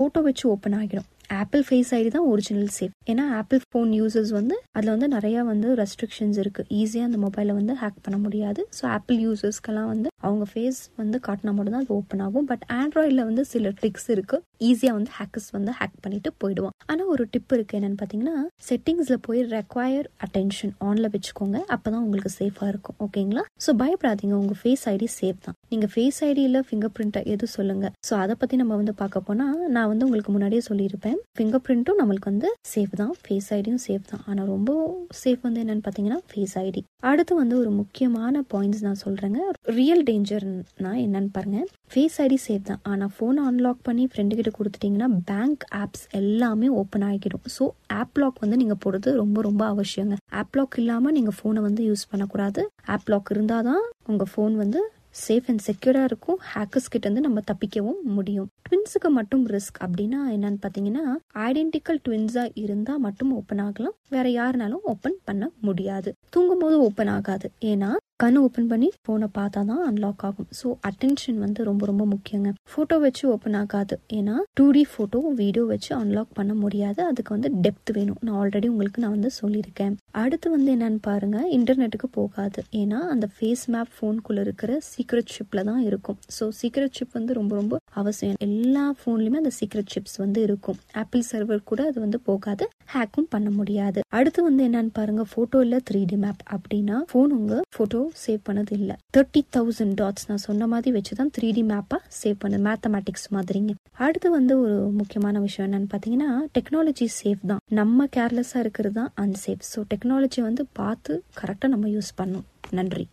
photo வச்சு open ஆகிடும் Apple face ID தான் ஒரிஜினல் சேஃப் ஏன்னா ஆப்பிள் ஃபோன் யூசர்ஸ் வந்து அதில் வந்து நிறையா வந்து ரெஸ்ட்ரிக்ஷன்ஸ் இருக்குது ஈஸியாக அந்த மொபைலை வந்து ஹேக் பண்ண முடியாது ஸோ ஆப்பிள் யூசர்ஸ்க்கெல்லாம் வந்து அவங்க ஃபேஸ் வந்து காட்டினா மட்டும் தான் அது ஓப்பன் ஆகும் பட் ஆண்ட்ராய்டில் வந்து சில ட்ரிக்ஸ் இருக்குது ஈஸியாக வந்து ஹேக்கர்ஸ் வந்து ஹேக் பண்ணிட்டு போயிடுவான் ஆனால் ஒரு டிப் இருக்குது என்னன்னு பார்த்தீங்கன்னா செட்டிங்ஸில் போய் ரெக்வயர் அட்டென்ஷன் ஆனில் வச்சுக்கோங்க அப்போ தான் உங்களுக்கு சேஃபாக இருக்கும் ஓகேங்களா ஸோ பயப்படாதீங்க உங்கள் ஃபேஸ் ஐடி சேஃப் தான் நீங்கள் ஃபேஸ் ஐடியில் ஃபிங்கர் பிரிண்ட்டை எது சொல்லுங்கள் ஸோ அதை பற்றி நம்ம வந்து பார்க்க போனால் நான் வந்து உங்களுக்கு முன்னாடியே சொல்லியிருப்பேன் ஃபிங்கர் பிரிண்ட்டும் நம்மளுக்கு வந்து சேஃப் தான் ஃபேஸ் ஐடியும் சேஃப் தான் ஆனால் ரொம்ப சேஃப் வந்து என்னன்னு பார்த்தீங்கன்னா ஃபேஸ் ஐடி அடுத்து வந்து ஒரு முக்கியமான பாயிண்ட்ஸ் நான் சொல்கிறேங்க ரியல் டேஞ்சர்னா என்னன்னு பாருங்க ஃபேஸ் ஐடி சேஃப் தான் ஆனால் ஃபோனை அன்லாக் பண்ணி ஃப்ரெண்டு கிட்ட கொடுத்துட்டீங்கன்னா பேங்க் ஆப்ஸ் எல்லாமே ஓப்பன் ஆகிடும் ஸோ ஆப் லாக் வந்து நீங்கள் போடுறது ரொம்ப ரொம்ப அவசியங்க ஆப் லாக் இல்லாமல் நீங்கள் ஃபோனை வந்து யூஸ் பண்ணக்கூடாது ஆப் லாக் இருந்தால் தான் உங்கள் ஃபோன் வந்து சேஃப் அண்ட் செக்யூராக இருக்கும் ஹேக்கர்ஸ் கிட்ட இருந்து நம்ம தப்பிக்கவும் முடியும் ட்வின்ஸுக்கு மட்டும் ரிஸ்க் அப்படின்னா என்னன்னு பார்த்தீங்கன்னா ஐடென்டிக்கல் ட்வின்ஸாக இருந்தால் மட்டும் ஓப்பன் ஆகலாம் வேற யாருனாலும் ஓப்பன் பண்ண முடியாது தூங்கும் போது ஓப்பன் ஆகாது ஏன்னா கண்ணு ஓப்பன் பண்ணி ஃபோனை பார்த்தா தான் அன்லாக் ஆகும் ஸோ அட்டென்ஷன் வந்து ரொம்ப ரொம்ப முக்கியங்க ஃபோட்டோ வச்சு ஓப்பன் ஆகாது ஏன்னா டூ டி ஃபோட்டோ வீடியோ வச்சு அன்லாக் பண்ண முடியாது அதுக்கு வந்து டெப்த் வேணும் நான் ஆல்ரெடி உங்களுக்கு நான் வந்து சொல்லியிருக்கேன் அடுத்து வந்து என்னன்னு பாருங்க இன்டர்நெட்டுக்கு போகாது ஏன்னா அந்த ஃபேஸ் மேப் ஃபோனுக்குள்ள இருக்கிற சீக்ரெட் ஷிப்ல தான் இருக்கும் ஸோ சீக்ரெட் ஷிப் வந்து ரொம்ப ரொம்ப அவசியம் எல்லா ஃபோன்லயுமே அந்த சீக்ரெட் ஷிப்ஸ் வந்து இருக்கும் ஆப்பிள் சர்வர் கூட அது வந்து போகாது ஹேக்கும் பண்ண முடியாது அடுத்து வந்து என்னன்னு பாருங்க போட்டோ இல்ல த்ரீ டி மேப் அப்படின்னா போன் உங்க போட்டோ சேவ் பண்ணது இல்ல தேர்ட்டி தௌசண்ட் டாட்ஸ் நான் சொன்ன மாதிரி வச்சுதான் த்ரீ டி மேப்பா சேவ் பண்ணது மேத்தமேட்டிக்ஸ் மாதிரிங்க அடுத்து வந்து ஒரு முக்கியமான விஷயம் என்னன்னு பாத்தீங்கன்னா டெக்னாலஜி சேஃப் தான் நம்ம கேர்லெஸ்ஸா இருக்கிறது தான் அன்சேஃப் ஸோ டெக்னாலஜி வந்து பார்த்து கரெக்டா நம்ம யூஸ் பண்ணணும் நன்றி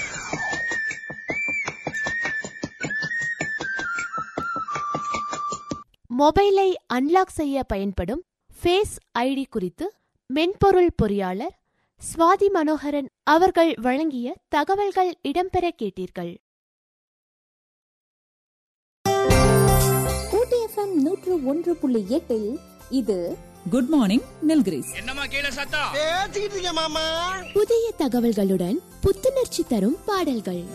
மொபைலை அன்லாக் செய்ய பயன்படும் ஃபேஸ் ஐடி குறித்து மென்பொருள் பொறியாளர் சுவாதி மனோகரன் அவர்கள் வழங்கிய தகவல்கள் இடம்பெற கேட்டீர்கள் ஊட்டி எஃப்எம் நூற்று ஒன்று புள்ளி எட்டில் இது குட் மார்னிங் நில்கிரிஸ் என்னம்மா கீழே சத்தம் பேசிக்கிட்டு இருக்கேன் மாமா புதிய தகவல்களுடன் புத்துணர்ச்சி தரும் பாடல்கள்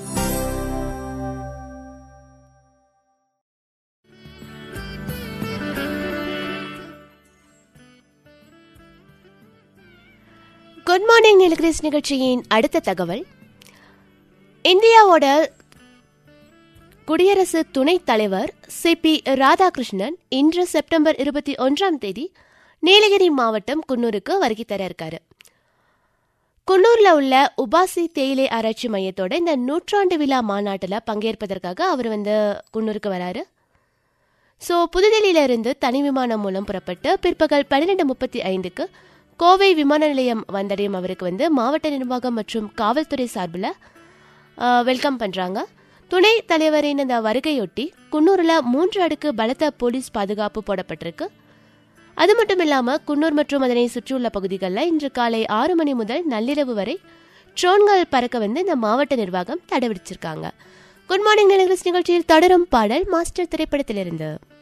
குட் மார்னிங் நிலகிரிஸ் நிகழ்ச்சியின் அடுத்த தகவல் இந்தியாவோட குடியரசு துணைத் தலைவர் சி பி ராதாகிருஷ்ணன் இன்று செப்டம்பர் இருபத்தி ஒன்றாம் தேதி நீலகிரி மாவட்டம் குன்னூருக்கு வருகை தர இருக்காரு குன்னூர்ல உள்ள உபாசி தேயிலை ஆராய்ச்சி மையத்தோட இந்த நூற்றாண்டு விழா மாநாட்டில் பங்கேற்பதற்காக அவர் வந்து குன்னூருக்கு வராரு ஸோ புதுதில்லியில இருந்து தனி விமானம் மூலம் புறப்பட்டு பிற்பகல் பன்னிரெண்டு முப்பத்தி ஐந்துக்கு கோவை விமான நிலையம் வந்தடையும் அவருக்கு வந்து மாவட்ட நிர்வாகம் மற்றும் காவல்துறை சார்பில் வெல்கம் பண்ணுறாங்க துணை தலைவரின் இந்த வருகையொட்டி குன்னூரில் மூன்று அடுக்கு பலத்த போலீஸ் பாதுகாப்பு போடப்பட்டிருக்கு அது மட்டும் இல்லாமல் குன்னூர் மற்றும் அதனை சுற்றியுள்ள பகுதிகளில் இன்று காலை ஆறு மணி முதல் நள்ளிரவு வரை ட்ரோன்கள் பறக்க வந்து இந்த மாவட்ட நிர்வாகம் தடை விதிச்சிருக்காங்க குட் மார்னிங் நிலகிரிஸ் நிகழ்ச்சியில் தொடரும் பாடல் மாஸ்டர் திரைப்படத்திலிருந்து